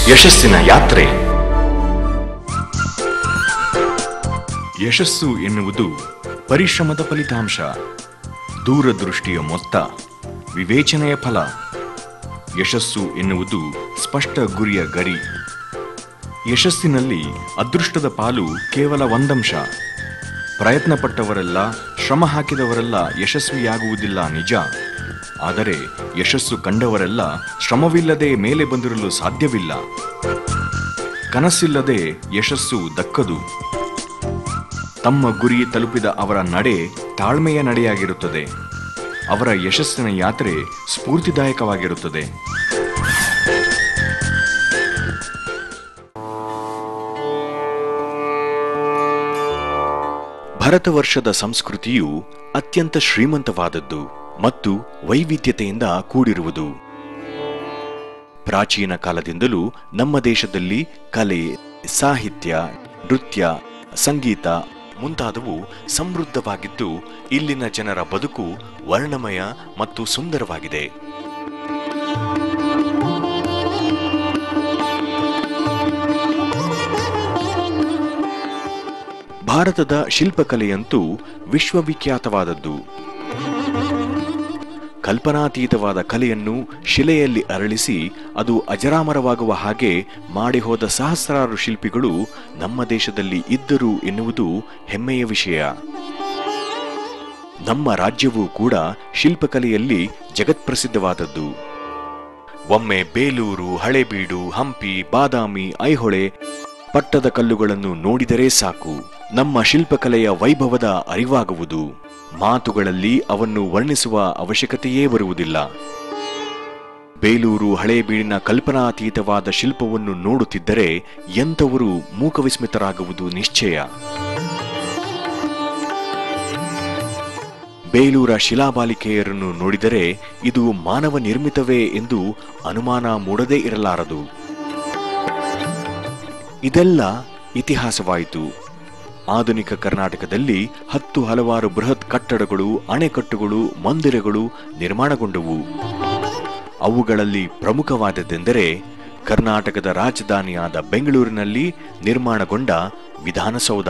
ಯಶಸ್ಸಿನ ಯಾತ್ರೆ ಯಶಸ್ಸು ಎನ್ನುವುದು ಪರಿಶ್ರಮದ ಫಲಿತಾಂಶ ದೂರದೃಷ್ಟಿಯ ಮೊತ್ತ ವಿವೇಚನೆಯ ಫಲ ಯಶಸ್ಸು ಎನ್ನುವುದು ಸ್ಪಷ್ಟ ಗುರಿಯ ಗರಿ ಯಶಸ್ಸಿನಲ್ಲಿ ಅದೃಷ್ಟದ ಪಾಲು ಕೇವಲ ಒಂದಂಶ ಪ್ರಯತ್ನ ಪಟ್ಟವರೆಲ್ಲ ಶ್ರಮ ಹಾಕಿದವರೆಲ್ಲ ಯಶಸ್ವಿಯಾಗುವುದಿಲ್ಲ ನಿಜ ಆದರೆ ಯಶಸ್ಸು ಕಂಡವರೆಲ್ಲ ಶ್ರಮವಿಲ್ಲದೆ ಮೇಲೆ ಬಂದಿರಲು ಸಾಧ್ಯವಿಲ್ಲ ಕನಸಿಲ್ಲದೆ ಯಶಸ್ಸು ದಕ್ಕದು ತಮ್ಮ ಗುರಿ ತಲುಪಿದ ಅವರ ನಡೆ ತಾಳ್ಮೆಯ ನಡೆಯಾಗಿರುತ್ತದೆ ಅವರ ಯಶಸ್ಸಿನ ಯಾತ್ರೆ ಸ್ಫೂರ್ತಿದಾಯಕವಾಗಿರುತ್ತದೆ ಭರತವರ್ಷದ ಸಂಸ್ಕೃತಿಯು ಅತ್ಯಂತ ಶ್ರೀಮಂತವಾದದ್ದು ಮತ್ತು ವೈವಿಧ್ಯತೆಯಿಂದ ಕೂಡಿರುವುದು ಪ್ರಾಚೀನ ಕಾಲದಿಂದಲೂ ನಮ್ಮ ದೇಶದಲ್ಲಿ ಕಲೆ ಸಾಹಿತ್ಯ ನೃತ್ಯ ಸಂಗೀತ ಮುಂತಾದವು ಸಮೃದ್ಧವಾಗಿದ್ದು ಇಲ್ಲಿನ ಜನರ ಬದುಕು ವರ್ಣಮಯ ಮತ್ತು ಸುಂದರವಾಗಿದೆ ಭಾರತದ ಶಿಲ್ಪಕಲೆಯಂತೂ ವಿಶ್ವವಿಖ್ಯಾತವಾದದ್ದು ಕಲ್ಪನಾತೀತವಾದ ಕಲೆಯನ್ನು ಶಿಲೆಯಲ್ಲಿ ಅರಳಿಸಿ ಅದು ಅಜರಾಮರವಾಗುವ ಹಾಗೆ ಮಾಡಿಹೋದ ಸಹಸ್ರಾರು ಶಿಲ್ಪಿಗಳು ನಮ್ಮ ದೇಶದಲ್ಲಿ ಇದ್ದರು ಎನ್ನುವುದು ಹೆಮ್ಮೆಯ ವಿಷಯ ನಮ್ಮ ರಾಜ್ಯವೂ ಕೂಡ ಶಿಲ್ಪಕಲೆಯಲ್ಲಿ ಜಗತ್ಪ್ರಸಿದ್ಧವಾದದ್ದು ಒಮ್ಮೆ ಬೇಲೂರು ಹಳೇಬೀಡು ಹಂಪಿ ಬಾದಾಮಿ ಐಹೊಳೆ ಪಟ್ಟದ ಕಲ್ಲುಗಳನ್ನು ನೋಡಿದರೆ ಸಾಕು ನಮ್ಮ ಶಿಲ್ಪಕಲೆಯ ವೈಭವದ ಅರಿವಾಗುವುದು ಮಾತುಗಳಲ್ಲಿ ಅವನ್ನು ವರ್ಣಿಸುವ ಅವಶ್ಯಕತೆಯೇ ಬರುವುದಿಲ್ಲ ಬೇಲೂರು ಹಳೇಬೀಡಿನ ಕಲ್ಪನಾತೀತವಾದ ಶಿಲ್ಪವನ್ನು ನೋಡುತ್ತಿದ್ದರೆ ಎಂಥವರು ಮೂಕವಿಸ್ಮಿತರಾಗುವುದು ನಿಶ್ಚಯ ಬೇಲೂರ ಶಿಲಾಬಾಲಿಕೆಯರನ್ನು ನೋಡಿದರೆ ಇದು ಮಾನವ ನಿರ್ಮಿತವೇ ಎಂದು ಅನುಮಾನ ಮೂಡದೇ ಇರಲಾರದು ಇದೆಲ್ಲ ಇತಿಹಾಸವಾಯಿತು ಆಧುನಿಕ ಕರ್ನಾಟಕದಲ್ಲಿ ಹತ್ತು ಹಲವಾರು ಬೃಹತ್ ಕಟ್ಟಡಗಳು ಅಣೆಕಟ್ಟುಗಳು ಮಂದಿರಗಳು ನಿರ್ಮಾಣಗೊಂಡವು ಅವುಗಳಲ್ಲಿ ಪ್ರಮುಖವಾದದ್ದೆಂದರೆ ಕರ್ನಾಟಕದ ರಾಜಧಾನಿಯಾದ ಬೆಂಗಳೂರಿನಲ್ಲಿ ನಿರ್ಮಾಣಗೊಂಡ ವಿಧಾನಸೌಧ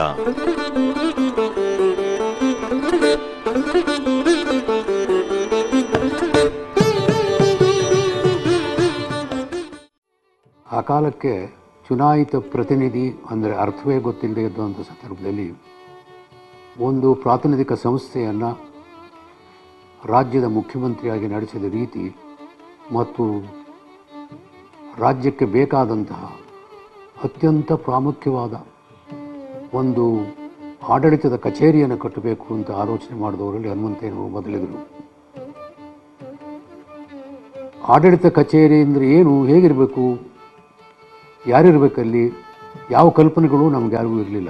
ಆ ಕಾಲಕ್ಕೆ ಚುನಾಯಿತ ಪ್ರತಿನಿಧಿ ಅಂದರೆ ಅರ್ಥವೇ ಗೊತ್ತಿಲ್ಲದೆ ಇದ್ದಂಥ ಸಂದರ್ಭದಲ್ಲಿ ಒಂದು ಪ್ರಾತಿನಿಧಿಕ ಸಂಸ್ಥೆಯನ್ನು ರಾಜ್ಯದ ಮುಖ್ಯಮಂತ್ರಿಯಾಗಿ ನಡೆಸಿದ ರೀತಿ ಮತ್ತು ರಾಜ್ಯಕ್ಕೆ ಬೇಕಾದಂತಹ ಅತ್ಯಂತ ಪ್ರಾಮುಖ್ಯವಾದ ಒಂದು ಆಡಳಿತದ ಕಚೇರಿಯನ್ನು ಕಟ್ಟಬೇಕು ಅಂತ ಆಲೋಚನೆ ಮಾಡಿದವರಲ್ಲಿ ಹನುಮಂತಯ್ಯನವರು ಮೊದಲಿದರು ಆಡಳಿತ ಕಚೇರಿ ಅಂದರೆ ಏನು ಹೇಗಿರಬೇಕು ಯಾರಿರಬೇಕಲ್ಲಿ ಯಾವ ಕಲ್ಪನೆಗಳು ನಮ್ಗೆ ಯಾರಿಗೂ ಇರಲಿಲ್ಲ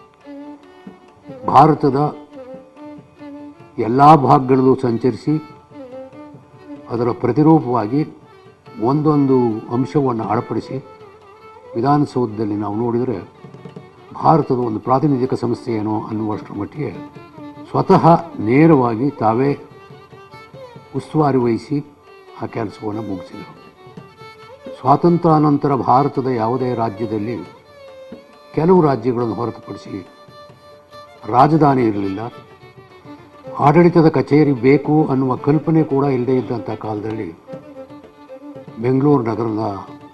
ಭಾರತದ ಎಲ್ಲ ಭಾಗಗಳಲ್ಲೂ ಸಂಚರಿಸಿ ಅದರ ಪ್ರತಿರೂಪವಾಗಿ ಒಂದೊಂದು ಅಂಶವನ್ನು ಅಳಪಡಿಸಿ ವಿಧಾನಸೌಧದಲ್ಲಿ ನಾವು ನೋಡಿದರೆ ಭಾರತದ ಒಂದು ಪ್ರಾತಿನಿಧಿಕ ಸಂಸ್ಥೆ ಏನೋ ಅನ್ನುವಷ್ಟರ ಮಟ್ಟಿಗೆ ಸ್ವತಃ ನೇರವಾಗಿ ತಾವೇ ಉಸ್ತುವಾರಿ ವಹಿಸಿ ಆ ಕೆಲಸವನ್ನು ಮುಗಿಸಿದರು ಸ್ವಾತಂತ್ರ್ಯಾನಂತರ ಭಾರತದ ಯಾವುದೇ ರಾಜ್ಯದಲ್ಲಿ ಕೆಲವು ರಾಜ್ಯಗಳನ್ನು ಹೊರತುಪಡಿಸಿ ರಾಜಧಾನಿ ಇರಲಿಲ್ಲ ಆಡಳಿತದ ಕಚೇರಿ ಬೇಕು ಅನ್ನುವ ಕಲ್ಪನೆ ಕೂಡ ಇಲ್ಲದೇ ಇದ್ದಂಥ ಕಾಲದಲ್ಲಿ ಬೆಂಗಳೂರು ನಗರದ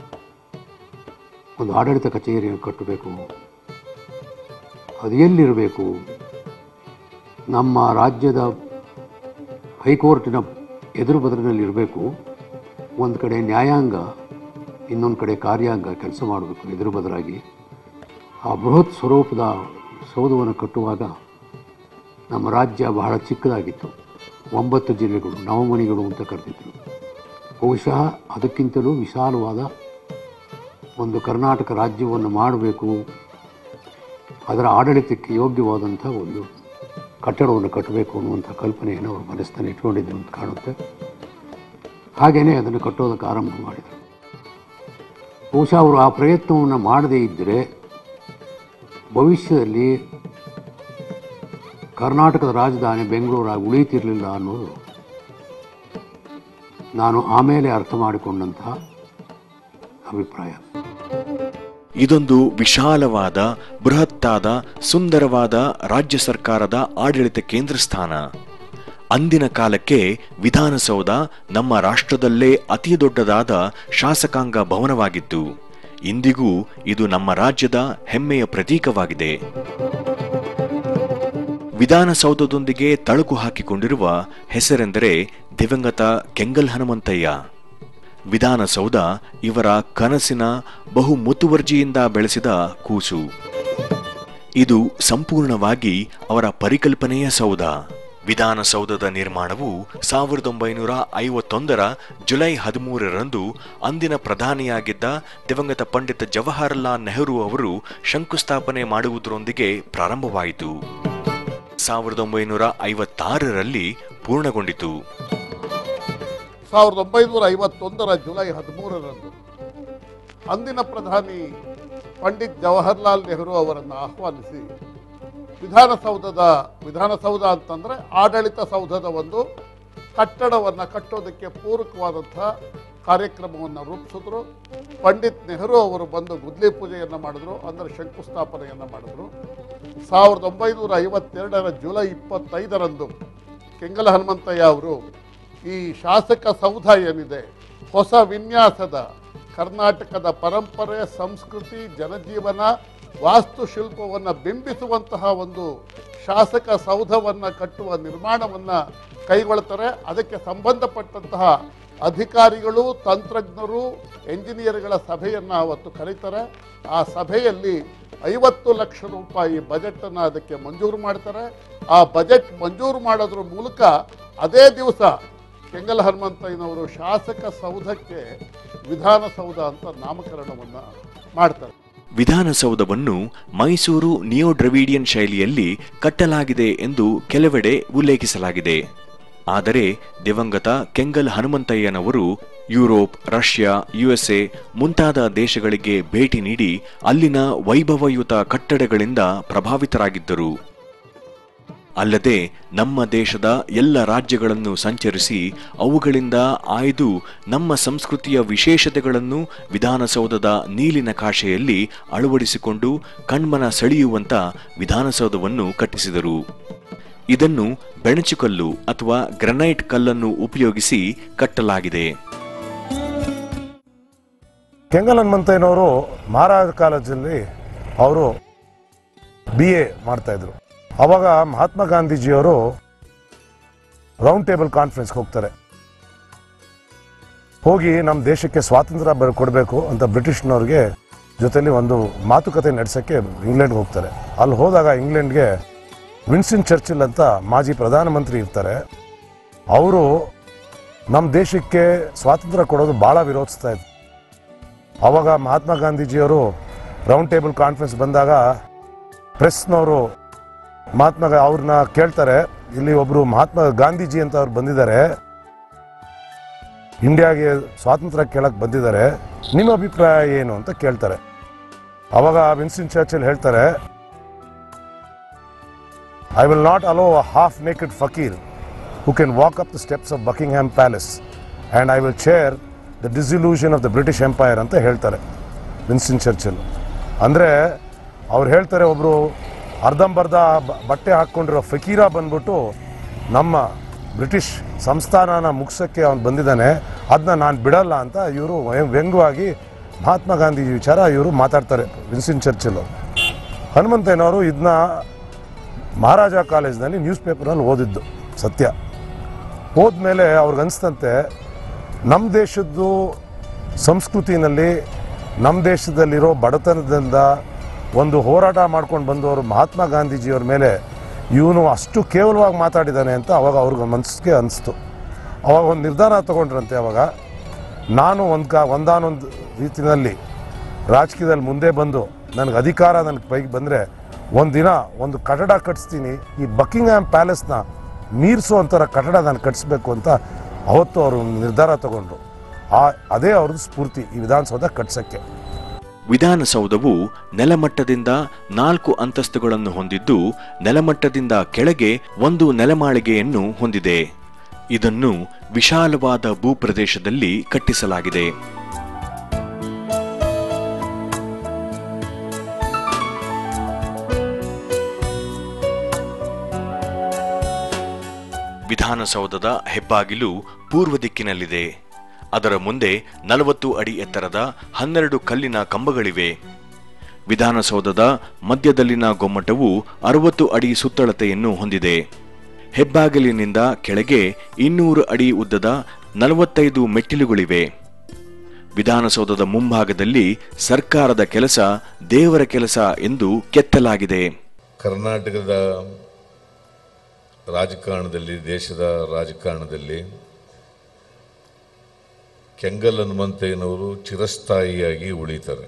ಒಂದು ಆಡಳಿತ ಕಚೇರಿಯನ್ನು ಕಟ್ಟಬೇಕು ಅದು ಎಲ್ಲಿರಬೇಕು ನಮ್ಮ ರಾಜ್ಯದ ಹೈಕೋರ್ಟಿನ ಎದುರು ಬದಲಿನಲ್ಲಿ ಇರಬೇಕು ಒಂದು ಕಡೆ ನ್ಯಾಯಾಂಗ ಇನ್ನೊಂದು ಕಡೆ ಕಾರ್ಯಾಂಗ ಕೆಲಸ ಮಾಡಬೇಕು ಎದುರು ಬದಲಾಗಿ ಆ ಬೃಹತ್ ಸ್ವರೂಪದ ಸೌಧವನ್ನು ಕಟ್ಟುವಾಗ ನಮ್ಮ ರಾಜ್ಯ ಬಹಳ ಚಿಕ್ಕದಾಗಿತ್ತು ಒಂಬತ್ತು ಜಿಲ್ಲೆಗಳು ನವಮಣಿಗಳು ಅಂತ ಕರೆದಿದ್ರು ಬಹುಶಃ ಅದಕ್ಕಿಂತಲೂ ವಿಶಾಲವಾದ ಒಂದು ಕರ್ನಾಟಕ ರಾಜ್ಯವನ್ನು ಮಾಡಬೇಕು ಅದರ ಆಡಳಿತಕ್ಕೆ ಯೋಗ್ಯವಾದಂಥ ಒಂದು ಕಟ್ಟಡವನ್ನು ಕಟ್ಟಬೇಕು ಅನ್ನುವಂಥ ಕಲ್ಪನೆಯನ್ನು ಅವರು ಮನಸ್ಸಿನಲ್ಲಿ ಇಟ್ಕೊಂಡಿದ್ರು ಅಂತ ಕಾಣುತ್ತೆ ಹಾಗೆಯೇ ಅದನ್ನು ಕಟ್ಟೋದಕ್ಕೆ ಆರಂಭ ಮಾಡಿದರು ಬಹುಶಃ ಅವರು ಆ ಪ್ರಯತ್ನವನ್ನು ಮಾಡದೇ ಇದ್ದರೆ ಭವಿಷ್ಯದಲ್ಲಿ ಕರ್ನಾಟಕದ ರಾಜಧಾನಿ ಬೆಂಗಳೂರಾಗಿ ಉಳಿಯುತ್ತಿರಲಿಲ್ಲ ಅನ್ನೋದು ನಾನು ಆಮೇಲೆ ಅರ್ಥ ಮಾಡಿಕೊಂಡಂತಹ ಅಭಿಪ್ರಾಯ ಇದೊಂದು ವಿಶಾಲವಾದ ಬೃಹತ್ತಾದ ಸುಂದರವಾದ ರಾಜ್ಯ ಸರ್ಕಾರದ ಆಡಳಿತ ಕೇಂದ್ರ ಸ್ಥಾನ ಅಂದಿನ ಕಾಲಕ್ಕೆ ವಿಧಾನಸೌಧ ನಮ್ಮ ರಾಷ್ಟ್ರದಲ್ಲೇ ಅತಿ ದೊಡ್ಡದಾದ ಶಾಸಕಾಂಗ ಭವನವಾಗಿತ್ತು ಇಂದಿಗೂ ಇದು ನಮ್ಮ ರಾಜ್ಯದ ಹೆಮ್ಮೆಯ ಪ್ರತೀಕವಾಗಿದೆ ವಿಧಾನಸೌಧದೊಂದಿಗೆ ತಳುಕು ಹಾಕಿಕೊಂಡಿರುವ ಹೆಸರೆಂದರೆ ದಿವಂಗತ ಕೆಂಗಲ್ ಹನುಮಂತಯ್ಯ ವಿಧಾನಸೌಧ ಇವರ ಕನಸಿನ ಬಹು ಮುತುವರ್ಜಿಯಿಂದ ಬೆಳೆಸಿದ ಕೂಸು ಇದು ಸಂಪೂರ್ಣವಾಗಿ ಅವರ ಪರಿಕಲ್ಪನೆಯ ಸೌಧ ವಿಧಾನಸೌಧದ ನಿರ್ಮಾಣವು ಸಾವಿರದ ಒಂಬೈನೂರ ಐವತ್ತೊಂದರ ಜುಲೈ ಹದಿಮೂರರಂದು ಅಂದಿನ ಪ್ರಧಾನಿಯಾಗಿದ್ದ ದಿವಂಗತ ಪಂಡಿತ್ ಜವಾಹರಲಾಲ್ ನೆಹರು ಅವರು ಶಂಕುಸ್ಥಾಪನೆ ಮಾಡುವುದರೊಂದಿಗೆ ಪ್ರಾರಂಭವಾಯಿತು ಸಾವಿರದ ಒಂಬೈನೂರ ಐವತ್ತಾರರಲ್ಲಿ ಪೂರ್ಣಗೊಂಡಿತು ಸಾವಿರದ ಒಂಬೈನೂರ ಐವತ್ತೊಂದರ ಜುಲೈ ಹದಿಮೂರರಂದು ಅಂದಿನ ಪ್ರಧಾನಿ ಪಂಡಿತ್ ಜವಾಹರ್ಲಾಲ್ ನೆಹರು ಅವರನ್ನು ಆಹ್ವಾನಿಸಿ ವಿಧಾನಸೌಧದ ವಿಧಾನಸೌಧ ಅಂತಂದರೆ ಆಡಳಿತ ಸೌಧದ ಒಂದು ಕಟ್ಟಡವನ್ನು ಕಟ್ಟೋದಕ್ಕೆ ಪೂರಕವಾದಂಥ ಕಾರ್ಯಕ್ರಮವನ್ನು ರೂಪಿಸಿದ್ರು ಪಂಡಿತ್ ನೆಹರು ಅವರು ಬಂದು ಗುದ್ಲಿ ಪೂಜೆಯನ್ನು ಮಾಡಿದ್ರು ಅಂದರೆ ಶಂಕುಸ್ಥಾಪನೆಯನ್ನು ಮಾಡಿದ್ರು ಸಾವಿರದ ಒಂಬೈನೂರ ಐವತ್ತೆರಡರ ಜುಲೈ ಇಪ್ಪತ್ತೈದರಂದು ಕೆಂಗಲ ಹನುಮಂತಯ್ಯ ಅವರು ಈ ಶಾಸಕ ಸೌಧ ಏನಿದೆ ಹೊಸ ವಿನ್ಯಾಸದ ಕರ್ನಾಟಕದ ಪರಂಪರೆ ಸಂಸ್ಕೃತಿ ಜನಜೀವನ ವಾಸ್ತುಶಿಲ್ಪವನ್ನು ಬಿಂಬಿಸುವಂತಹ ಒಂದು ಶಾಸಕ ಸೌಧವನ್ನು ಕಟ್ಟುವ ನಿರ್ಮಾಣವನ್ನು ಕೈಗೊಳ್ತಾರೆ ಅದಕ್ಕೆ ಸಂಬಂಧಪಟ್ಟಂತಹ ಅಧಿಕಾರಿಗಳು ತಂತ್ರಜ್ಞರು ಎಂಜಿನಿಯರ್ಗಳ ಸಭೆಯನ್ನು ಅವತ್ತು ಕರೀತಾರೆ ಆ ಸಭೆಯಲ್ಲಿ ಐವತ್ತು ಲಕ್ಷ ರೂಪಾಯಿ ಬಜೆಟನ್ನು ಅದಕ್ಕೆ ಮಂಜೂರು ಮಾಡ್ತಾರೆ ಆ ಬಜೆಟ್ ಮಂಜೂರು ಮಾಡೋದ್ರ ಮೂಲಕ ಅದೇ ದಿವಸ ಕೆಂಗಲ್ ಹನುಮಂತಯ್ಯನವರು ಶಾಸಕ ಸೌಧಕ್ಕೆ ವಿಧಾನಸೌಧ ಅಂತ ನಾಮಕರಣವನ್ನು ಮಾಡ್ತಾರೆ ವಿಧಾನಸೌಧವನ್ನು ಮೈಸೂರು ನಿಯೋ ಡ್ರವಿಡಿಯನ್ ಶೈಲಿಯಲ್ಲಿ ಕಟ್ಟಲಾಗಿದೆ ಎಂದು ಕೆಲವೆಡೆ ಉಲ್ಲೇಖಿಸಲಾಗಿದೆ ಆದರೆ ದಿವಂಗತ ಕೆಂಗಲ್ ಹನುಮಂತಯ್ಯನವರು ಯುರೋಪ್ ರಷ್ಯಾ ಯುಎಸ್ಎ ಮುಂತಾದ ದೇಶಗಳಿಗೆ ಭೇಟಿ ನೀಡಿ ಅಲ್ಲಿನ ವೈಭವಯುತ ಕಟ್ಟಡಗಳಿಂದ ಪ್ರಭಾವಿತರಾಗಿದ್ದರು ಅಲ್ಲದೆ ನಮ್ಮ ದೇಶದ ಎಲ್ಲ ರಾಜ್ಯಗಳನ್ನು ಸಂಚರಿಸಿ ಅವುಗಳಿಂದ ಆಯ್ದು ನಮ್ಮ ಸಂಸ್ಕೃತಿಯ ವಿಶೇಷತೆಗಳನ್ನು ವಿಧಾನಸೌಧದ ನೀಲಿನ ಕಾಶೆಯಲ್ಲಿ ಅಳವಡಿಸಿಕೊಂಡು ಕಣ್ಮನ ಸೆಳೆಯುವಂತ ವಿಧಾನಸೌಧವನ್ನು ಕಟ್ಟಿಸಿದರು ಇದನ್ನು ಬೆಣಚುಕಲ್ಲು ಅಥವಾ ಗ್ರನೈಟ್ ಕಲ್ಲನ್ನು ಉಪಯೋಗಿಸಿ ಕಟ್ಟಲಾಗಿದೆ ಕೆಂಗಲ್ ಹನುಮಂತಯ್ಯನವರು ಮಹಾರಾಜ ಕಾಲೇಜಲ್ಲಿ ಅವರು ಬಿ ಎ ಮಾಡ್ತಾಯಿದ್ರು ಅವಾಗ ಮಹಾತ್ಮ ಗಾಂಧೀಜಿಯವರು ರೌಂಡ್ ಟೇಬಲ್ ಕಾನ್ಫರೆನ್ಸ್ಗೆ ಹೋಗ್ತಾರೆ ಹೋಗಿ ನಮ್ಮ ದೇಶಕ್ಕೆ ಸ್ವಾತಂತ್ರ್ಯ ಬ ಕೊಡಬೇಕು ಅಂತ ಬ್ರಿಟಿಷ್ನವ್ರಿಗೆ ಜೊತೆಲಿ ಒಂದು ಮಾತುಕತೆ ನಡೆಸೋಕ್ಕೆ ಇಂಗ್ಲೆಂಡ್ಗೆ ಹೋಗ್ತಾರೆ ಅಲ್ಲಿ ಹೋದಾಗ ಇಂಗ್ಲೆಂಡ್ಗೆ ವಿನ್ಸಿನ್ ಚರ್ಚಿಲ್ ಅಂತ ಮಾಜಿ ಪ್ರಧಾನಮಂತ್ರಿ ಇರ್ತಾರೆ ಅವರು ನಮ್ಮ ದೇಶಕ್ಕೆ ಸ್ವಾತಂತ್ರ್ಯ ಕೊಡೋದು ಭಾಳ ವಿರೋಧಿಸ್ತಾ ಇದ್ರು ಆವಾಗ ಮಹಾತ್ಮ ಗಾಂಧೀಜಿಯವರು ರೌಂಡ್ ಟೇಬಲ್ ಕಾನ್ಫರೆನ್ಸ್ ಬಂದಾಗ ಪ್ರೆಸ್ನವರು ಮಹಾತ್ಮ ಗಾ- ಅವ್ರನ್ನ ಕೇಳ್ತಾರೆ ಇಲ್ಲಿ ಒಬ್ಬರು ಮಹಾತ್ಮ ಗಾಂಧೀಜಿ ಅಂತ ಅವ್ರು ಬಂದಿದ್ದಾರೆ ಇಂಡಿಯಾಗೆ ಸ್ವಾತಂತ್ರ್ಯ ಕೇಳಕ್ಕೆ ಬಂದಿದ್ದಾರೆ ನಿಮ್ಮ ಅಭಿಪ್ರಾಯ ಏನು ಅಂತ ಕೇಳ್ತಾರೆ ಅವಾಗ ವಿನ್ಸ್ಟನ್ ಚರ್ಚಿಲ್ ಹೇಳ್ತಾರೆ I will not allow a half naked fakir who can walk up the steps of Buckingham Palace and I will chair the dissolution of the British Empire ಅಂತ ಹೇಳ್ತಾರೆ ವಿನ್ಸ್ಟನ್ ಚರ್ಚಿಲ್ ಅಂದರೆ ಅವ್ರು ಹೇಳ್ತಾರೆ ಒಬ್ಬರು ಅರ್ಧಂಬರ್ಧ ಬ- ಬಟ್ಟೆ ಹಾಕ್ಕೊಂಡಿರೋ ಫಕೀರ ಬಂದ್ಬಿಟ್ಟು ನಮ್ಮ ಬ್ರಿಟಿಷ್ ಸಂಸ್ಥಾನನ ಮುಗ್ಸೋಕ್ಕೆ ಅವ್ನು ಬಂದಿದ್ದಾನೆ ಅದನ್ನ ನಾನು ಬಿಡಲ್ಲ ಅಂತ ಇವರು ವ್ಯಂಗ್ಯವಾಗಿ ಮಹಾತ್ಮ ಗಾಂಧೀಜಿ ವಿಚಾರ ಇವರು ಮಾತಾಡ್ತಾರೆ ವಿನ್ಸ್ಟನ್ ಚರ್ಚಿಲ್ ಹನುಮಂತಯ್ಯನವರು ಇದನ್ನ ಮಹಾರಾಜ ಕಾಲೇಜ್ನಲ್ಲಿ ನ್ಯೂಸ್ ಪೇಪರಲ್ಲಿ ಓದಿದ್ದು ಸತ್ಯ ಹೋದ್ಮೇಲೆ ಅವ್ರಿಗೆ ಅನಿಸ್ತಂತೆ ನಮ್ಮ ದೇಶದ್ದು ಸಂಸ್ಕೃತಿನಲ್ಲಿ ನಮ್ಮ ದೇಶದಲ್ಲಿರೋ ಬಡತನದಿಂದ ಒಂದು ಹೋರಾಟ ಮಾಡ್ಕೊಂಡು ಬಂದವರು ಮಹಾತ್ಮ ಗಾಂಧೀಜಿಯವ್ರ ಮೇಲೆ ಇವನು ಅಷ್ಟು ಕೇವಲವಾಗಿ ಮಾತಾಡಿದ್ದಾನೆ ಅಂತ ಅವಾಗ ಅವ್ರಿಗೆ ಮನಸ್ಸಿಗೆ ಅನಿಸ್ತು ಅವಾಗ ಒಂದು ನಿರ್ಧಾರ ತಗೊಂಡ್ರಂತೆ ಅವಾಗ ನಾನು ಒಂದು ಕಾ ಒಂದಾನೊಂದು ರೀತಿಯಲ್ಲಿ ರಾಜಕೀಯದಲ್ಲಿ ಮುಂದೆ ಬಂದು ನನಗೆ ಅಧಿಕಾರ ನನಗೆ ಕೈಗೆ ಬಂದರೆ ಒಂದು ದಿನ ಒಂದು ಕಟ್ಟಡ ಕಟ್ಟಿಸ್ತೀನಿ ಈ ಬಕ್ಕಿಂಗ್ಹ್ಯಾಮ್ ಪ್ಯಾಲೇಸ್ನ ಮೀರಿಸುವಂಥರ ಕಟ್ಟಡ ನಾನು ಕಟ್ಟಿಸ್ಬೇಕು ಅಂತ ಅವತ್ತು ಅವರು ನಿರ್ಧಾರ ತಗೊಂಡ್ರು ಆ ಅದೇ ಅವ್ರದ್ದು ಸ್ಫೂರ್ತಿ ಈ ವಿಧಾನಸೌಧ ಕಟ್ಸೋಕ್ಕೆ ವಿಧಾನಸೌಧವು ನೆಲಮಟ್ಟದಿಂದ ನಾಲ್ಕು ಅಂತಸ್ತುಗಳನ್ನು ಹೊಂದಿದ್ದು ನೆಲಮಟ್ಟದಿಂದ ಕೆಳಗೆ ಒಂದು ನೆಲಮಾಳಿಗೆಯನ್ನು ಹೊಂದಿದೆ ಇದನ್ನು ವಿಶಾಲವಾದ ಭೂಪ್ರದೇಶದಲ್ಲಿ ಕಟ್ಟಿಸಲಾಗಿದೆ ವಿಧಾನಸೌಧದ ಹೆಬ್ಬಾಗಿಲು ಪೂರ್ವ ದಿಕ್ಕಿನಲ್ಲಿದೆ ಅದರ ಮುಂದೆ ನಲವತ್ತು ಅಡಿ ಎತ್ತರದ ಹನ್ನೆರಡು ಕಲ್ಲಿನ ಕಂಬಗಳಿವೆ ವಿಧಾನಸೌಧದ ಮಧ್ಯದಲ್ಲಿನ ಗೊಮ್ಮಟವು ಅರವತ್ತು ಅಡಿ ಸುತ್ತಳತೆಯನ್ನು ಹೊಂದಿದೆ ಹೆಬ್ಬಾಗಿಲಿನಿಂದ ಕೆಳಗೆ ಇನ್ನೂರು ಅಡಿ ಉದ್ದದ ನಲವತ್ತೈದು ಮೆಟ್ಟಿಲುಗಳಿವೆ ವಿಧಾನಸೌಧದ ಮುಂಭಾಗದಲ್ಲಿ ಸರ್ಕಾರದ ಕೆಲಸ ದೇವರ ಕೆಲಸ ಎಂದು ಕೆತ್ತಲಾಗಿದೆ ಕರ್ನಾಟಕದ ರಾಜಕಾರಣದಲ್ಲಿ ದೇಶದ ರಾಜಕಾರಣದಲ್ಲಿ ಕೆಂಗಲ್ ಹನುಮಂತಯ್ಯನವರು ಚಿರಸ್ಥಾಯಿಯಾಗಿ ಉಳಿತಾರೆ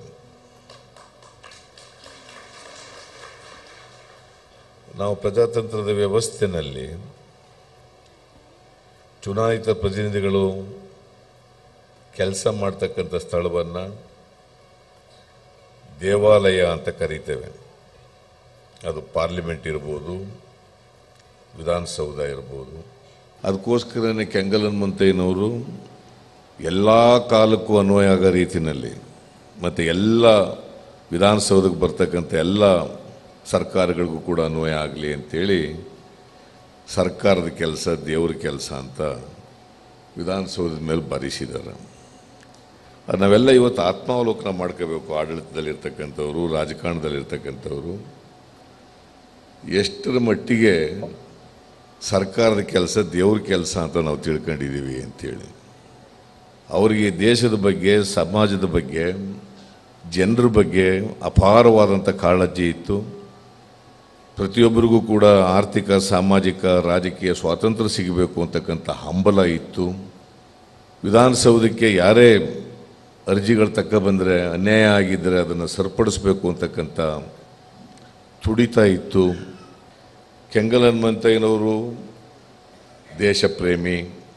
ನಾವು ಪ್ರಜಾತಂತ್ರದ ವ್ಯವಸ್ಥೆನಲ್ಲಿ ಚುನಾಯಿತ ಪ್ರತಿನಿಧಿಗಳು ಕೆಲಸ ಮಾಡ್ತಕ್ಕಂಥ ಸ್ಥಳವನ್ನು ದೇವಾಲಯ ಅಂತ ಕರೀತೇವೆ ಅದು ಪಾರ್ಲಿಮೆಂಟ್ ಇರ್ಬೋದು ವಿಧಾನಸೌಧ ಇರ್ಬೋದು ಅದಕ್ಕೋಸ್ಕರನೇ ಕೆಂಗಲ್ ಹನುಮಂತಯ್ಯನವರು ಎಲ್ಲ ಕಾಲಕ್ಕೂ ಅನ್ವಯ ಆಗೋ ರೀತಿಯಲ್ಲಿ ಮತ್ತು ಎಲ್ಲ ವಿಧಾನಸೌಧಕ್ಕೆ ಬರ್ತಕ್ಕಂಥ ಎಲ್ಲ ಸರ್ಕಾರಗಳಿಗೂ ಕೂಡ ಅನ್ವಯ ಆಗಲಿ ಅಂತೇಳಿ ಸರ್ಕಾರದ ಕೆಲಸ ದೇವ್ರ ಕೆಲಸ ಅಂತ ವಿಧಾನಸೌಧದ ಮೇಲೆ ಬರೆಸಿದ್ದಾರೆ ಅದು ನಾವೆಲ್ಲ ಇವತ್ತು ಆತ್ಮಾವಲೋಕನ ಮಾಡ್ಕೋಬೇಕು ಆಡಳಿತದಲ್ಲಿರ್ತಕ್ಕಂಥವ್ರು ರಾಜಕಾರಣದಲ್ಲಿರ್ತಕ್ಕಂಥವ್ರು ಎಷ್ಟರ ಮಟ್ಟಿಗೆ ಸರ್ಕಾರದ ಕೆಲಸ ದೇವ್ರ ಕೆಲಸ ಅಂತ ನಾವು ತಿಳ್ಕೊಂಡಿದ್ದೀವಿ ಅಂತೇಳಿ ಅವರಿಗೆ ದೇಶದ ಬಗ್ಗೆ ಸಮಾಜದ ಬಗ್ಗೆ ಜನರ ಬಗ್ಗೆ ಅಪಾರವಾದಂಥ ಕಾಳಜಿ ಇತ್ತು ಪ್ರತಿಯೊಬ್ಬರಿಗೂ ಕೂಡ ಆರ್ಥಿಕ ಸಾಮಾಜಿಕ ರಾಜಕೀಯ ಸ್ವಾತಂತ್ರ್ಯ ಸಿಗಬೇಕು ಅಂತಕ್ಕಂಥ ಹಂಬಲ ಇತ್ತು ವಿಧಾನಸೌಧಕ್ಕೆ ಯಾರೇ ಅರ್ಜಿಗಳು ತಕ್ಕ ಬಂದರೆ ಅನ್ಯಾಯ ಆಗಿದ್ದರೆ ಅದನ್ನು ಸರಿಪಡಿಸ್ಬೇಕು ಅಂತಕ್ಕಂಥ ತುಡಿತ ಇತ್ತು ಕೆಂಗಲ್ ಹನುಮಂತಯ್ಯನವರು ದೇಶಪ್ರೇಮಿ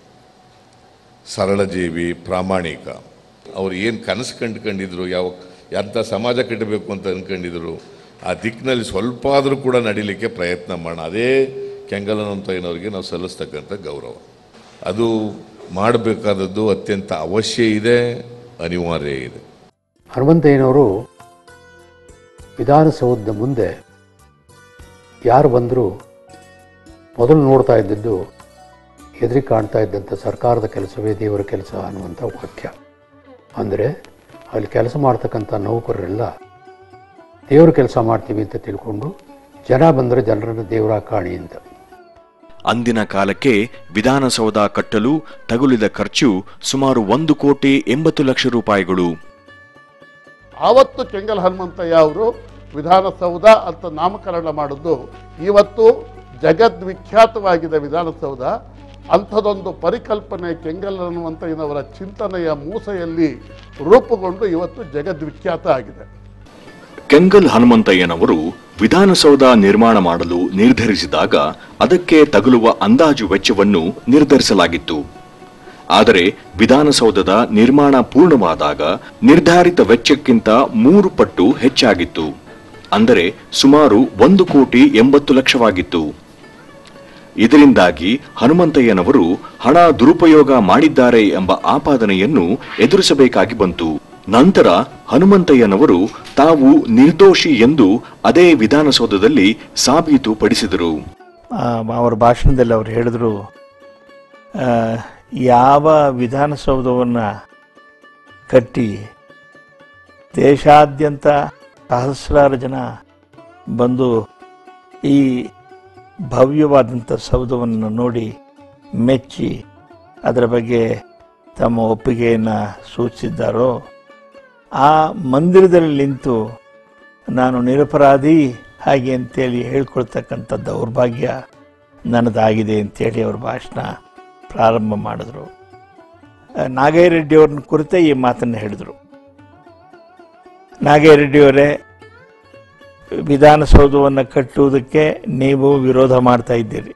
ಸರಳಜೀವಿ ಪ್ರಾಮಾಣಿಕ ಅವ್ರು ಏನು ಕನಸು ಕಂಡುಕೊಂಡಿದ್ರು ಯಾವ ಎಂಥ ಸಮಾಜ ಕಟ್ಟಬೇಕು ಅಂತ ಅಂದ್ಕೊಂಡಿದ್ರು ಆ ದಿಕ್ಕಿನಲ್ಲಿ ಸ್ವಲ್ಪ ಆದರೂ ಕೂಡ ನಡೀಲಿಕ್ಕೆ ಪ್ರಯತ್ನ ಮಾಡೋಣ ಅದೇ ಕೆಂಗಲ್ ಹನುಮಂತಯ್ಯನವರಿಗೆ ನಾವು ಸಲ್ಲಿಸ್ತಕ್ಕಂಥ ಗೌರವ ಅದು ಮಾಡಬೇಕಾದದ್ದು ಅತ್ಯಂತ ಅವಶ್ಯ ಇದೆ ಅನಿವಾರ್ಯ ಇದೆ ಹನುಮಂತಯ್ಯನವರು ವಿಧಾನಸೌಧದ ಮುಂದೆ ಯಾರು ಬಂದರೂ ಮೊದಲು ನೋಡ್ತಾ ಇದ್ದದ್ದು ಎದುರಿ ಕಾಣ್ತಾ ಇದ್ದಂಥ ಸರ್ಕಾರದ ಕೆಲಸವೇ ದೇವರ ಕೆಲಸ ಅನ್ನುವಂಥ ವಾಕ್ಯ ಅಂದರೆ ಅಲ್ಲಿ ಕೆಲಸ ಮಾಡ್ತಕ್ಕಂಥ ನೌಕರರೆಲ್ಲ ದೇವ್ರ ಕೆಲಸ ಮಾಡ್ತೀವಿ ಅಂತ ತಿಳ್ಕೊಂಡು ಜನ ಬಂದರೆ ಜನರನ್ನು ದೇವರ ಕಾಣಿ ಅಂತ ಅಂದಿನ ಕಾಲಕ್ಕೆ ವಿಧಾನಸೌಧ ಕಟ್ಟಲು ತಗುಲಿದ ಖರ್ಚು ಸುಮಾರು ಒಂದು ಕೋಟಿ ಎಂಬತ್ತು ಲಕ್ಷ ರೂಪಾಯಿಗಳು ಆವತ್ತು ಕೆಂಗಲ್ ಹನುಮಂತಯ್ಯ ಅವರು ವಿಧಾನಸೌಧ ಅಂತ ನಾಮಕರಣ ಮಾಡಿದ್ದು ಇವತ್ತು ಜಗದ್ವಿಖ್ಯಾತವಾಗಿದೆ ವಿಧಾನಸೌಧ ಅಂಥದೊಂದು ಪರಿಕಲ್ಪನೆ ಕೆಂಗಲ್ ಹನುಮಂತಯ್ಯನವರ ಚಿಂತನೆಯ ಮೂಸೆಯಲ್ಲಿ ರೂಪುಗೊಂಡು ಇವತ್ತು ಜಗದ್ವಿಖ್ಯಾತ ಆಗಿದೆ ಕೆಂಗಲ್ ಹನುಮಂತಯ್ಯನವರು ವಿಧಾನಸೌಧ ನಿರ್ಮಾಣ ಮಾಡಲು ನಿರ್ಧರಿಸಿದಾಗ ಅದಕ್ಕೆ ತಗುಲುವ ಅಂದಾಜು ವೆಚ್ಚವನ್ನು ನಿರ್ಧರಿಸಲಾಗಿತ್ತು ಆದರೆ ವಿಧಾನಸೌಧದ ನಿರ್ಮಾಣ ಪೂರ್ಣವಾದಾಗ ನಿರ್ಧಾರಿತ ವೆಚ್ಚಕ್ಕಿಂತ ಮೂರು ಪಟ್ಟು ಹೆಚ್ಚಾಗಿತ್ತು ಅಂದರೆ ಸುಮಾರು ಒಂದು ಕೋಟಿ ಎಂಬತ್ತು ಲಕ್ಷವಾಗಿತ್ತು ಇದರಿಂದಾಗಿ ಹನುಮಂತಯ್ಯನವರು ಹಣ ದುರುಪಯೋಗ ಮಾಡಿದ್ದಾರೆ ಎಂಬ ಆಪಾದನೆಯನ್ನು ಎದುರಿಸಬೇಕಾಗಿ ಬಂತು ನಂತರ ಹನುಮಂತಯ್ಯನವರು ತಾವು ನಿರ್ದೋಷಿ ಎಂದು ಅದೇ ವಿಧಾನಸೌಧದಲ್ಲಿ ಸಾಬೀತುಪಡಿಸಿದರು ಆ, ಅವರ ಭಾಷಣದಲ್ಲಿ ಅವರು ಹೇಳಿದ್ರು ಆ, ಯಾವ ವಿಧಾನಸೌಧವನ್ನು ಕಟ್ಟಿ ದೇಶಾದ್ಯಂತ ಸಹಸ್ರಾರು ಜನ ಬಂದು ಈ ಭವ್ಯವಾದಂಥ ಸೌಧವನ್ನು ನೋಡಿ ಮೆಚ್ಚಿ ಅದರ ಬಗ್ಗೆ ತಮ್ಮ ಒಪ್ಪಿಗೆಯನ್ನು ಸೂಚಿಸಿದ್ದಾರೋ ಆ ಮಂದಿರದಲ್ಲಿ ನಿಂತು ನಾನು ನಿರಪರಾಧಿ ಹಾಗೆ ಅಂತೇಳಿ ಹೇಳ್ಕೊಳ್ತಕ್ಕಂಥ ದೌರ್ಭಾಗ್ಯ ನನ್ನದಾಗಿದೆ ಅಂತೇಳಿ ಅವ್ರ ಭಾಷಣ ಪ್ರಾರಂಭ ಮಾಡಿದ್ರು ಆ, ನಾಗಯ್ಯರೆಡ್ಡಿ ಅವ್ರನ್ನ ಕುರಿತೇ ಈ ಮಾತನ್ನು ಹೇಳಿದರು ನಾಗಯ್ಯರೆಡ್ಡಿಯವರೇ ವಿಧಾನಸೌಧವನ್ನು ಕಟ್ಟುವುದಕ್ಕೆ ನೀವು ವಿರೋಧ ಮಾಡ್ತಾ ಇದ್ದೀರಿ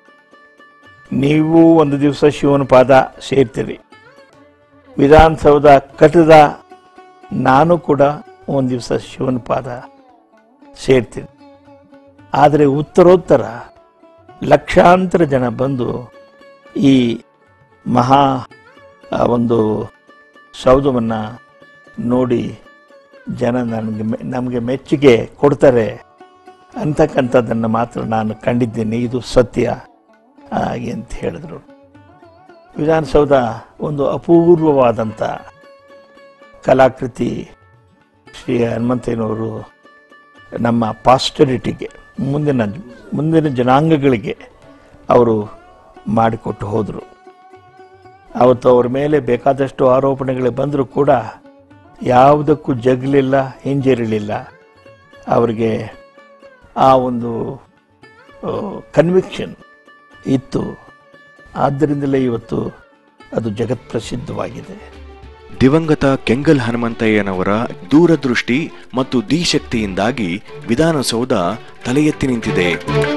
ನೀವು ಒಂದು ದಿವಸ ಶಿವನ ಪಾದ ಸೇರ್ತೀರಿ ವಿಧಾನಸೌಧ ಕಟ್ಟಿದ ನಾನು ಕೂಡ ಒಂದು ದಿವಸ ಶಿವನ ಪಾದ ಸೇರ್ತೀನಿ ಆದರೆ ಉತ್ತರೋತ್ತರ ಲಕ್ಷಾಂತರ ಜನ ಬಂದು ಈ ಮಹಾ ಆ, ಒಂದು ಸೌಧವನ್ನು ನೋಡಿ ಜನ ನನಗೆ ಮೆ- ನಮಗೆ ಮೆಚ್ಚುಗೆ ಕೊಡ್ತಾರೆ ಅಂತಕ್ಕಂಥದ್ದನ್ನು ಮಾತ್ರ ನಾನು ಕಂಡಿದ್ದೀನಿ ಇದು ಸತ್ಯ ಹಾಗೆ ಅಂತ ಹೇಳಿದ್ರು ವಿಧಾನಸೌಧ ಒಂದು ಅಪೂರ್ವವಾದಂಥ ಕಲಾಕೃತಿ ಶ್ರೀ ಹನುಮಂತಯ್ಯನವರು ನಮ್ಮ ಪಾಸ್ಟರಿಟಿಗೆ ಮುಂದಿನ ಮುಂದಿನ ಜನಾಂಗಗಳಿಗೆ ಅವರು ಮಾಡಿಕೊಟ್ಟು ಹೋದರು ಅವತ್ತು ಅವ್ರ ಮೇಲೆ ಬೇಕಾದಷ್ಟು ಆರೋಪಣೆಗಳು ಬಂದರೂ ಕೂಡ ಯಾವುದಕ್ಕೂ ಜಗ್ಲಿಲ್ಲ ಹಿಂಜರಿಲಿಲ್ಲ ಅವರಿಗೆ ಆ ಒಂದು ಕನ್ವಿಕ್ಷನ್ ಇತ್ತು ಆದ್ದರಿಂದಲೇ ಇವತ್ತು ಅದು ಜಗತ್ ಪ್ರಸಿದ್ಧವಾಗಿದೆ ದಿವಂಗತ ಕೆಂಗಲ್ ಹನುಮಂತಯ್ಯನವರ ದೂರದೃಷ್ಟಿ ಮತ್ತು ಧೀಶಕ್ತಿಯಿಂದಾಗಿ ವಿಧಾನಸೌಧ ತಲೆ ಎತ್ತಿ ನಿಂತಿದೆ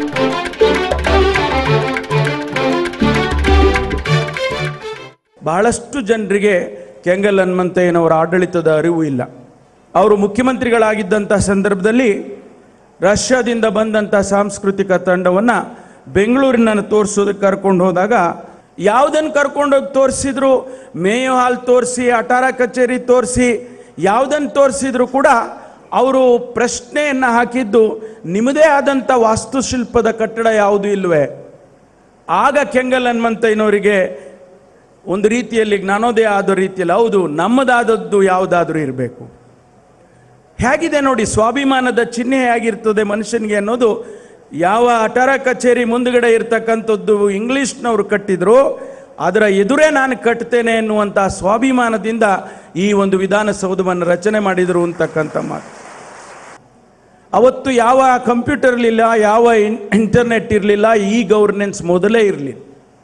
ಬಹಳಷ್ಟು ಜನರಿಗೆ ಕೆಂಗಲ್ ಹನುಮಂತಯ್ಯನವರ ಆಡಳಿತದ ಅರಿವು ಇಲ್ಲ ಅವರು ಮುಖ್ಯಮಂತ್ರಿಗಳಾಗಿದ್ದಂಥ ಸಂದರ್ಭದಲ್ಲಿ ರಷ್ಯಾದಿಂದ ಬಂದಂಥ ಸಾಂಸ್ಕೃತಿಕ ತಂಡವನ್ನು ಬೆಂಗಳೂರಿನ ತೋರಿಸೋದಕ್ಕೆ ಕರ್ಕೊಂಡು ಹೋದಾಗ ಯಾವುದನ್ನು ಕರ್ಕೊಂಡೋಗಿ ತೋರಿಸಿದ್ರು ಮೇಯೋ ಹಾಲ್ ತೋರಿಸಿ ಅಟಾರ ಕಚೇರಿ ತೋರಿಸಿ ಯಾವುದನ್ನು ತೋರಿಸಿದ್ರು ಕೂಡ ಅವರು ಪ್ರಶ್ನೆಯನ್ನು ಹಾಕಿದ್ದು ನಿಮ್ಮದೇ ಆದಂಥ ವಾಸ್ತುಶಿಲ್ಪದ ಕಟ್ಟಡ ಯಾವುದು ಇಲ್ವೇ ಆಗ ಕೆಂಗಲ್ ಹನುಮಂತಯ್ಯನವರಿಗೆ ಒಂದು ರೀತಿಯಲ್ಲಿ ಜ್ಞಾನೋದಯ ಆದ ರೀತಿಯಲ್ಲಿ ಹೌದು ನಮ್ಮದಾದದ್ದು ಯಾವುದಾದ್ರೂ ಇರಬೇಕು ಹೇಗಿದೆ ನೋಡಿ ಸ್ವಾಭಿಮಾನದ ಚಿಹ್ನೆ ಹೇಗಿರ್ತದೆ ಮನುಷ್ಯನಿಗೆ ಅನ್ನೋದು ಯಾವ ಅಟಾರ ಕಚೇರಿ ಮುಂದುಗಡೆ ಇರ್ತಕ್ಕಂಥದ್ದು ಇಂಗ್ಲೀಷ್ನವರು ಕಟ್ಟಿದ್ರು ಅದರ ಎದುರೇ ನಾನು ಕಟ್ತೇನೆ ಎನ್ನುವಂಥ ಸ್ವಾಭಿಮಾನದಿಂದ ಈ ಒಂದು ವಿಧಾನಸೌಧವನ್ನು ರಚನೆ ಮಾಡಿದರು ಅಂತಕ್ಕಂಥ ಮಾತು ಅವತ್ತು ಯಾವ ಕಂಪ್ಯೂಟರ್ ಇರಲಿಲ್ಲ ಯಾವ ಇನ್- ಇಂಟರ್ನೆಟ್ ಇರಲಿಲ್ಲ ಈ ಗವರ್ನೆನ್ಸ್ ಮೊದಲೇ ಇರಲಿಲ್ಲ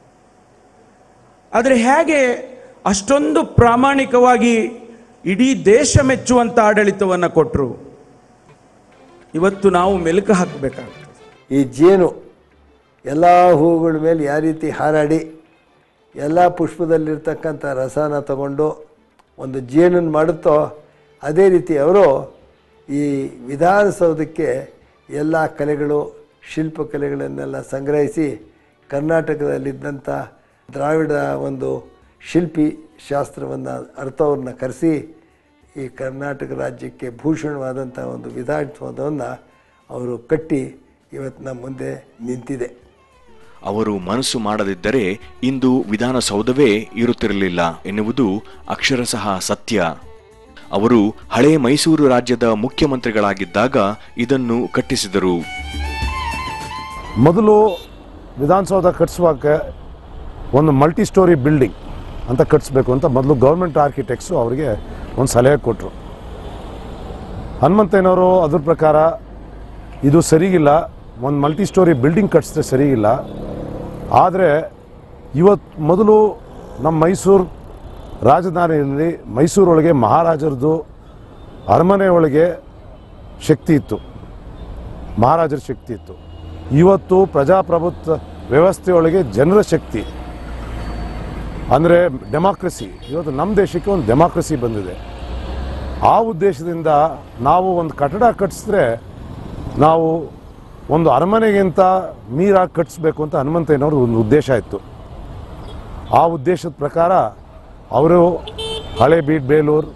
ಆದರೆ ಹೇಗೆ ಅಷ್ಟೊಂದು ಪ್ರಾಮಾಣಿಕವಾಗಿ ಇಡೀ ದೇಶ ಮೆಚ್ಚುವಂಥ ಆಡಳಿತವನ್ನು ಕೊಟ್ಟರು ಇವತ್ತು ನಾವು ಮೆಲುಕು ಹಾಕಬೇಕಾಗ್ತದೆ ಈ ಜೇನು ಎಲ್ಲ ಹೂವುಗಳ ಮೇಲೆ ಯಾವ ರೀತಿ ಹಾರಾಡಿ ಎಲ್ಲ ಪುಷ್ಪದಲ್ಲಿರ್ತಕ್ಕಂಥ ರಸನ ತಗೊಂಡು ಒಂದು ಜೇನನ್ನು ಮಾಡುತ್ತೋ ಅದೇ ರೀತಿ ಅವರು ಈ ವಿಧಾನಸೌಧಕ್ಕೆ ಎಲ್ಲ ಕಲೆಗಳು ಶಿಲ್ಪಕಲೆಗಳನ್ನೆಲ್ಲ ಸಂಗ್ರಹಿಸಿ ಕರ್ನಾಟಕದಲ್ಲಿದ್ದಂಥ ದ್ರಾವಿಡ ಒಂದು ಶಿಲ್ಪಿ ಶಾಸ್ತ್ರವನ್ನು ಅರ್ಥವ್ರನ್ನ ಕರೆಸಿ ಈ ಕರ್ನಾಟಕ ರಾಜ್ಯಕ್ಕೆ ಭೂಷಣವಾದಂಥ ಒಂದು ವಿಧಾನಸೌಧವನ್ನು ಅವರು ಕಟ್ಟಿ ಇವತ್ತು ನಮ್ಮ ಮುಂದೆ ನಿಂತಿದೆ ಅವರು ಮನಸ್ಸು ಮಾಡದಿದ್ದರೆ ಇಂದು ವಿಧಾನಸೌಧವೇ ಇರುತ್ತಿರಲಿಲ್ಲ ಎನ್ನುವುದು ಅಕ್ಷರಶಃ ಸತ್ಯ ಅವರು ಹಳೆ ಮೈಸೂರು ರಾಜ್ಯದ ಮುಖ್ಯಮಂತ್ರಿಗಳಾಗಿದ್ದಾಗ ಇದನ್ನು ಕಟ್ಟಿಸಿದರು ಮೊದಲು ವಿಧಾನಸೌಧ ಕಟ್ಟಿಸುವಾಗ ಒಂದು ಮಲ್ಟಿ ಸ್ಟೋರಿ ಬಿಲ್ಡಿಂಗ್ ಅಂತ ಕಟ್ಟಿಸ್ಬೇಕು ಅಂತ ಮೊದಲು ಗೌರ್ಮೆಂಟ್ ಆರ್ಕಿಟೆಕ್ಟ್ಸು ಅವರಿಗೆ ಒಂದು ಸಲಹೆ ಕೊಟ್ಟರು ಹನುಮಂತಯ್ಯನವರು ಅದ್ರ ಪ್ರಕಾರ ಇದು ಸರಿಗಿಲ್ಲ ಒಂದು ಮಲ್ಟಿ ಸ್ಟೋರಿ ಬಿಲ್ಡಿಂಗ್ ಕಟ್ಟಿಸಿದ್ರೆ ಸರಿಗಿಲ್ಲ ಆದರೆ ಇವತ್ತು ಮೊದಲು ನಮ್ಮ ಮೈಸೂರು ರಾಜಧಾನಿಯಲ್ಲಿ ಮೈಸೂರೊಳಗೆ ಮಹಾರಾಜರದು ಅರಮನೆ ಒಳಗೆ ಶಕ್ತಿ ಇತ್ತು ಮಹಾರಾಜರ ಶಕ್ತಿ ಇತ್ತು ಇವತ್ತು ಪ್ರಜಾಪ್ರಭುತ್ವ ವ್ಯವಸ್ಥೆಯೊಳಗೆ ಜನರ ಶಕ್ತಿ ಅಂದರೆ ಡೆಮಾಕ್ರಸಿ ಇವತ್ತು ನಮ್ಮ ದೇಶಕ್ಕೆ ಒಂದು ಡೆಮಾಕ್ರಸಿ ಬಂದಿದೆ ಆ ಉದ್ದೇಶದಿಂದ ನಾವು ಒಂದು ಕಟ್ಟಡ ಕಟ್ಟಿಸಿದ್ರೆ ನಾವು ಒಂದು ಅರಮನೆಗಿಂತ ಮೀರಾಗಿ ಕಟ್ಟಿಸ್ಬೇಕು ಅಂತ ಹನುಮಂತಯ್ಯನವ್ರ ಒಂದು ಉದ್ದೇಶ ಇತ್ತು ಆ ಉದ್ದೇಶದ ಪ್ರಕಾರ ಅವರು ಹಳೆ ಬೀಟ್ ಬೇಲೂರು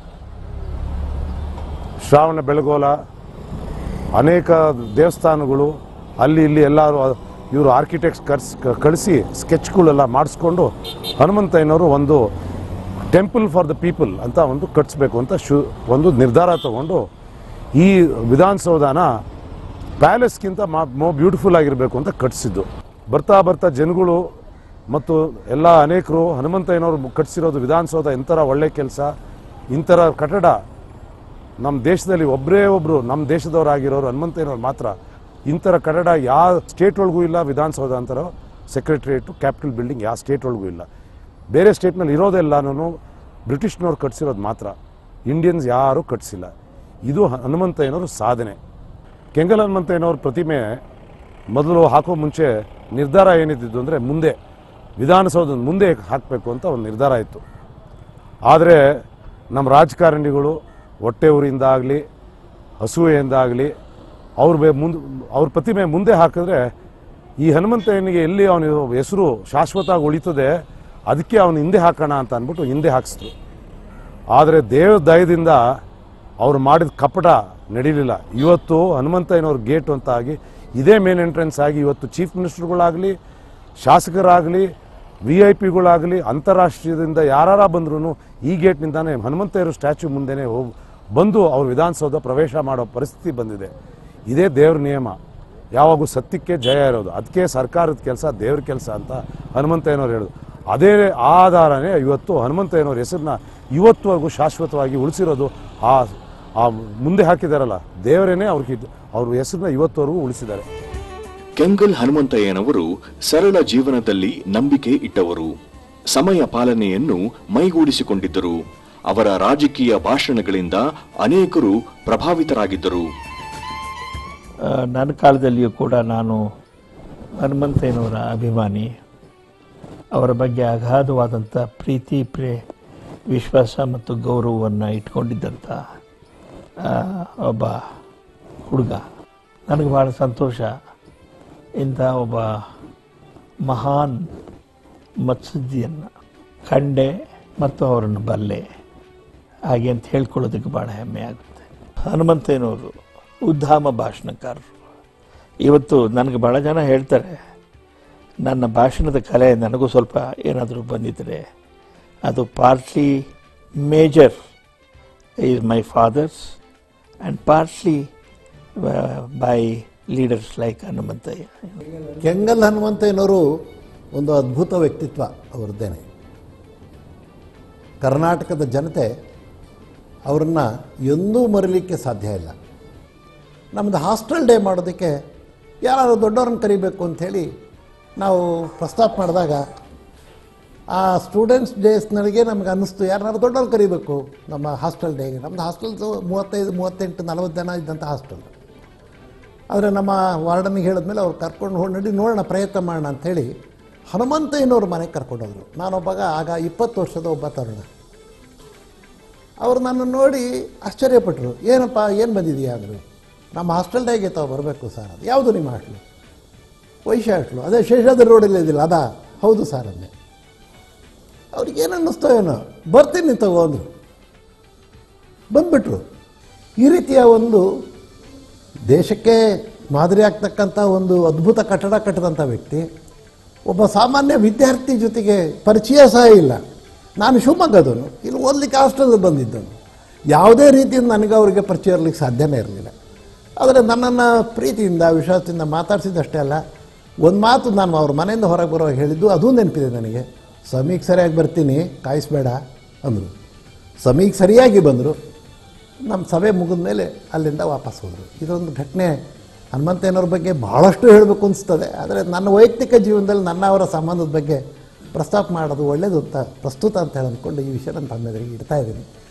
ಶ್ರಾವಣ ಬೆಳಗೋಲ ಅನೇಕ ದೇವಸ್ಥಾನಗಳು ಅಲ್ಲಿ ಇಲ್ಲಿ ಎಲ್ಲರೂ ಇವರು ಆರ್ಕಿಟೆಕ್ಟ್ಸ್ ಕರ್ಸ್ ಕಳಿಸಿ ಸ್ಕೆಚ್ಗಳೆಲ್ಲ ಮಾಡಿಸ್ಕೊಂಡು ಹನುಮಂತಯ್ಯನವರು ಒಂದು ಟೆಂಪಲ್ ಫಾರ್ ದ ಪೀಪಲ್ ಅಂತ ಒಂದು ಕಟ್ಟಿಸ್ಬೇಕು ಅಂತ ಶು ಒಂದು ನಿರ್ಧಾರ ತಗೊಂಡು ಈ ವಿಧಾನಸೌಧನ ಪ್ಯಾಲೇಸ್ಗಿಂತ ಮಾ ಮೋ ಬ್ಯೂಟಿಫುಲ್ ಆಗಿರಬೇಕು ಅಂತ ಕಟ್ಟಿಸಿದ್ದು ಬರ್ತಾ ಬರ್ತಾ ಜನಗಳು ಮತ್ತು ಎಲ್ಲ ಅನೇಕರು ಹನುಮಂತಯ್ಯನವರು ಕಟ್ಟಿಸಿರೋದು ವಿಧಾನಸೌಧ ಇಂಥರ ಒಳ್ಳೆ ಕೆಲಸ ಇಂಥರ ಕಟ್ಟಡ ನಮ್ಮ ದೇಶದಲ್ಲಿ ಒಬ್ಬರೇ ಒಬ್ಬರು ನಮ್ಮ ದೇಶದವರಾಗಿರೋರು ಹನುಮಂತಯ್ಯನವ್ರು ಮಾತ್ರ ಇಂಥರ ಕಟ್ಟಡ ಯಾವ ಸ್ಟೇಟ್ ಒಳಗೂ ಇಲ್ಲ ವಿಧಾನಸೌಧ ಅಂತಾರೋ ಸೆಕ್ರೆಟ್ರಿಯೇಟು ಕ್ಯಾಪಿಟಲ್ ಬಿಲ್ಡಿಂಗ್ ಯಾವ ಸ್ಟೇಟ್ ಒಳಗೂ ಇಲ್ಲ ಬೇರೆ ಸ್ಟೇಟ್ನಲ್ಲಿ ಇರೋದೆಲ್ಲನೂ ಬ್ರಿಟಿಷ್ನವ್ರು ಕಟ್ಸಿರೋದು ಮಾತ್ರ ಇಂಡಿಯನ್ಸ್ ಯಾರೂ ಕಟ್ಸಿಲ್ಲ ಇದು ಹನುಮಂತಯ್ಯನವ್ರ ಸಾಧನೆ ಕೆಂಗಲ್ ಹನುಮಂತಯ್ಯನವ್ರ ಪ್ರತಿಮೆ ಮೊದಲು ಹಾಕೋ ಮುಂಚೆ ನಿರ್ಧಾರ ಏನಿದ್ದು ಅಂದರೆ ಮುಂದೆ ವಿಧಾನಸೌಧದ ಮುಂದೆ ಹಾಕಬೇಕು ಅಂತ ಒಂದು ನಿರ್ಧಾರ ಇತ್ತು ಆದರೆ ನಮ್ಮ ರಾಜಕಾರಣಿಗಳು ಹೊಟ್ಟೆ ಊರಿಂದ ಆಗಲಿ ಹಸುವೆಯಿಂದ ಅವ್ರ ಬೇ ಮುಂದೆ ಅವ್ರ ಪ್ರತಿಮೆ ಮುಂದೆ ಹಾಕಿದ್ರೆ ಈ ಹನುಮಂತಯ್ಯನಿಗೆ ಎಲ್ಲಿ ಅವನ ಹೆಸರು ಶಾಶ್ವತವಾಗಿ ಉಳಿತದೆ ಅದಕ್ಕೆ ಅವನು ಹಿಂದೆ ಹಾಕೋಣ ಅಂತ ಅಂದ್ಬಿಟ್ಟು ಹಿಂದೆ ಹಾಕಿಸಿದ್ರು ಆದರೆ ದೇವ ದಯದಿಂದ ಅವ್ರು ಮಾಡಿದ ಕಪಟ ನಡೀಲಿಲ್ಲ ಇವತ್ತು ಹನುಮಂತಯ್ಯನವ್ರ ಗೇಟ್ ಅಂತ ಆಗಿ ಇದೇ ಮೇನ್ ಎಂಟ್ರೆನ್ಸ್ ಆಗಿ ಇವತ್ತು ಚೀಫ್ ಮಿನಿಸ್ಟರ್ಗಳಾಗಲಿ ಶಾಸಕರಾಗಲಿ ವಿ ಐ ಪಿಗಳಾಗಲಿ ಅಂತಾರಾಷ್ಟ್ರೀಯದಿಂದ ಯಾರ ಬಂದ್ರೂ ಈ ಗೇಟ್ನಿಂದಾನೇ ಹನುಮಂತಯ್ಯರು ಸ್ಟ್ಯಾಚ್ಯೂ ಮುಂದೆನೇ ಹೋಗಿ ಬಂದು ಅವ್ರ ವಿಧಾನಸೌಧ ಪ್ರವೇಶ ಮಾಡೋ ಪರಿಸ್ಥಿತಿ ಬಂದಿದೆ ಇದೇ ದೇವ್ರ ನಿಯಮ ಯಾವಾಗೂ ಸತ್ಯಕ್ಕೆ ಜಯ ಇರೋದು ಅದಕ್ಕೆ ಸರ್ಕಾರದ ಕೆಲಸ ದೇವ್ರ ಕೆಲಸ ಅಂತ ಹನುಮಂತಯ್ಯನವ್ರು ಹೇಳೋದು ಅದೇ ಆಧಾರನೇ ಇವತ್ತು ಹನುಮಂತಯ್ಯನವ್ರ ಹೆಸರನ್ನ ಇವತ್ತುವರೆಗೂ ಶಾಶ್ವತವಾಗಿ ಉಳಿಸಿರೋದು ಆ ಆ ಮುಂದೆ ಹಾಕಿದಾರಲ್ಲ ದೇವರೇನೆ ಅವ್ರಿಗೆ ಅವ್ರ ಹೆಸರನ್ನ ಇವತ್ತುವರೆಗೂ ಉಳಿಸಿದ್ದಾರೆ ಕೆಂಗಲ್ ಹನುಮಂತಯ್ಯನವರು ಸರಳ ಜೀವನದಲ್ಲಿ ನಂಬಿಕೆ ಇಟ್ಟವರು ಸಮಯ ಪಾಲನೆಯನ್ನು ಮೈಗೂಡಿಸಿಕೊಂಡಿದ್ದರು ಅವರ ರಾಜಕೀಯ ಭಾಷಣಗಳಿಂದ ಅನೇಕರು ಪ್ರಭಾವಿತರಾಗಿದ್ದರು ಆ, ನನ್ನ ಕಾಲದಲ್ಲಿಯೂ ಕೂಡ ನಾನು ಹನುಮಂತಯ್ಯನವರ ಅಭಿಮಾನಿ ಅವರ ಬಗ್ಗೆ ಅಗಾಧವಾದಂಥ ಪ್ರೀತಿ ಪ್ರೇ ವಿಶ್ವಾಸ ಮತ್ತು ಗೌರವವನ್ನು ಇಟ್ಕೊಂಡಿದ್ದಂಥ ಆ, ಒಬ್ಬ ಹುಡುಗ ನನಗೆ ಭಾಳ ಸಂತೋಷ ಇಂಥ ಒಬ್ಬ ಮಹಾನ್ ಮತ್ಸದ್ದಿಯನ್ನು ಕಂಡೆ ಮತ್ತು ಅವರನ್ನು ಬಲ್ಲೆ ಹಾಗೆ ಅಂತ ಹೇಳ್ಕೊಳ್ಳೋದಕ್ಕೆ ಭಾಳ ಹೆಮ್ಮೆ ಆಗುತ್ತೆ ಹನುಮಂತಯ್ಯನವರು ಉದ್ಧಾಮ ಭಾಷಣಕಾರರು ಇವತ್ತು ನನಗೆ ಭಾಳ ಜನ ಹೇಳ್ತಾರೆ ನನ್ನ ಭಾಷಣದ ಕಲೆ ನನಗೂ ಸ್ವಲ್ಪ ಏನಾದರೂ ಬಂದಿದ್ದರೆ ಅದು partly major is my father's and partly by leaders like Hanumanthaiah Kengal ಹನುಮಂತಯ್ಯನವರು ಒಂದು ಅದ್ಭುತ ವ್ಯಕ್ತಿತ್ವ ಅವರದ್ದೇನೆ ಕರ್ನಾಟಕದ ಜನತೆ ಅವರನ್ನು ಎಂದೂ ಮರೀಲಿಕ್ಕೆ ಸಾಧ್ಯ ಇಲ್ಲ ನಮ್ಮದು ಹಾಸ್ಟೆಲ್ ಡೇ ಮಾಡೋದಕ್ಕೆ ಯಾರಾದ್ರು ದೊಡ್ಡವ್ರನ್ನ ಕರಿಬೇಕು ಅಂಥೇಳಿ ನಾವು ಪ್ರಸ್ತಾಪ ಮಾಡಿದಾಗ ಆ ಸ್ಟೂಡೆಂಟ್ಸ್ ಡೇಸ್ನಲ್ಲಿಗೆ ನಮ್ಗೆ ಅನ್ನಿಸ್ತು ಯಾರನ್ನಾರು ದೊಡ್ಡವ್ರು ಕರಿಬೇಕು ನಮ್ಮ ಹಾಸ್ಟೆಲ್ ಡೇಗೆ ನಮ್ಮದು ಹಾಸ್ಟೆಲ್ಸು ಮೂವತ್ತೈದು ಮೂವತ್ತೆಂಟು ನಲವತ್ತು ಜನ ಇದ್ದಂಥ ಹಾಸ್ಟೆಲ್ ಆದರೆ ನಮ್ಮ ವಾರ್ಡನಿಗೆ ಹೇಳಿದ್ಮೇಲೆ ಅವ್ರು ಕರ್ಕೊಂಡು ಹೋಗಿ ನಡಿ ನೋಡೋಣ ಪ್ರಯತ್ನ ಮಾಡೋಣ ಅಂಥೇಳಿ ಹನುಮಂತಯ್ಯನವ್ರ ಮನೆಗೆ ಕರ್ಕೊಂಡೋದ್ರು ನಾನೊಬ್ಬಾಗ ಆಗ ಇಪ್ಪತ್ತು ವರ್ಷದ ಒಬ್ಬ ತರುಣ ಅವರು ನನ್ನ ನೋಡಿ ಆಶ್ಚರ್ಯಪಟ್ಟರು ಏನಪ್ಪ ಏನು ಬಂದಿದೆಯಾ ಅಂದರು ನಮ್ಮ ಹಾಸ್ಟೆಲ್ ಡೇಗೆ ತಾವು ಬರಬೇಕು ಸರ್ ಅದು ಯಾವುದು ನಿಮ್ಮ ಹಾಸ್ಟೆಲು ವೈಶ್ಯ ಹಾಸ್ಟೆಲು ಅದೇ ಶೇಷಾದ್ರಿ ರೋಡಲ್ಲಿ ಇದಿಲ್ಲ ಅದಾ ಹೌದು ಸರ್ ಅಂದೆ ಅವ್ರಿಗೆ ಏನು ಅನ್ನಿಸ್ತೋ ಏನೋ ಬರ್ತೀನಿ ತಗೋ ಅಂದರು ಬಂದ್ಬಿಟ್ರು ಈ ರೀತಿಯ ಒಂದು ದೇಶಕ್ಕೆ ಮಾದರಿ ಆಗ್ತಕ್ಕಂಥ ಒಂದು ಅದ್ಭುತ ಕಟ್ಟಡ ಕಟ್ಟಿದಂಥ ವ್ಯಕ್ತಿ ಒಬ್ಬ ಸಾಮಾನ್ಯ ವಿದ್ಯಾರ್ಥಿ ಜೊತೆಗೆ ಪರಿಚಯ ಸಹ ಇಲ್ಲ ನಾನು ಶಿವಮೊಗ್ಗದವನು ಇಲ್ಲಿ ಓದಲಿಕ್ಕೆ ಹಾಸ್ಟೆಲ್ ಬಂದಿದ್ದವನು ಯಾವುದೇ ರೀತಿಯಿಂದ ನನಗೆ ಅವರಿಗೆ ಪರಿಚಯ ಇರಲಿಕ್ಕೆ ಸಾಧ್ಯನೇ ಇರಲಿಲ್ಲ ಆದರೆ ನನ್ನನ್ನು ಪ್ರೀತಿಯಿಂದ ವಿಶ್ವಾಸದಿಂದ ಮಾತಾಡಿಸಿದ್ದಷ್ಟೇ ಅಲ್ಲ ಒಂದು ಮಾತು ನಾನು ಅವ್ರ ಮನೆಯಿಂದ ಹೊರಗೆ ಬರುವಾಗ ಹೇಳಿದ್ದು ಅದೂ ನೆನಪಿದೆ ನನಗೆ ಸಮೀಗೆ ಸರಿಯಾಗಿ ಬರ್ತೀನಿ ಕಾಯಿಸ್ಬೇಡ ಅಂದರು ಸಮೀಗೆ ಸರಿಯಾಗಿ ಬಂದರು ನಮ್ಮ ಸಭೆ ಮುಗಿದ ಮೇಲೆ ಅಲ್ಲಿಂದ ವಾಪಸ್ ಹೋದರು ಇದೊಂದು ಘಟನೆ ಹನುಮಂತಯ್ಯನವ್ರ ಬಗ್ಗೆ ಭಾಳಷ್ಟು ಹೇಳಬೇಕು ಅನಿಸ್ತದೆ ಆದರೆ ನನ್ನ ವೈಯಕ್ತಿಕ ಜೀವನದಲ್ಲಿ ನನ್ನ ಅವರ ಸಂಬಂಧದ ಬಗ್ಗೆ ಪ್ರಸ್ತಾಪ ಮಾಡೋದು ಒಳ್ಳೆಯದು ಅಂತ ಪ್ರಸ್ತುತ ಅಂತ ಹೇಳಿ ಅಂದ್ಕೊಂಡು ಈ ವಿಷಯ ನನ್ನ ತಮ್ಮೆದುರಿಗೆ ಇಡ್ತಾ ಇದ್ದೀನಿ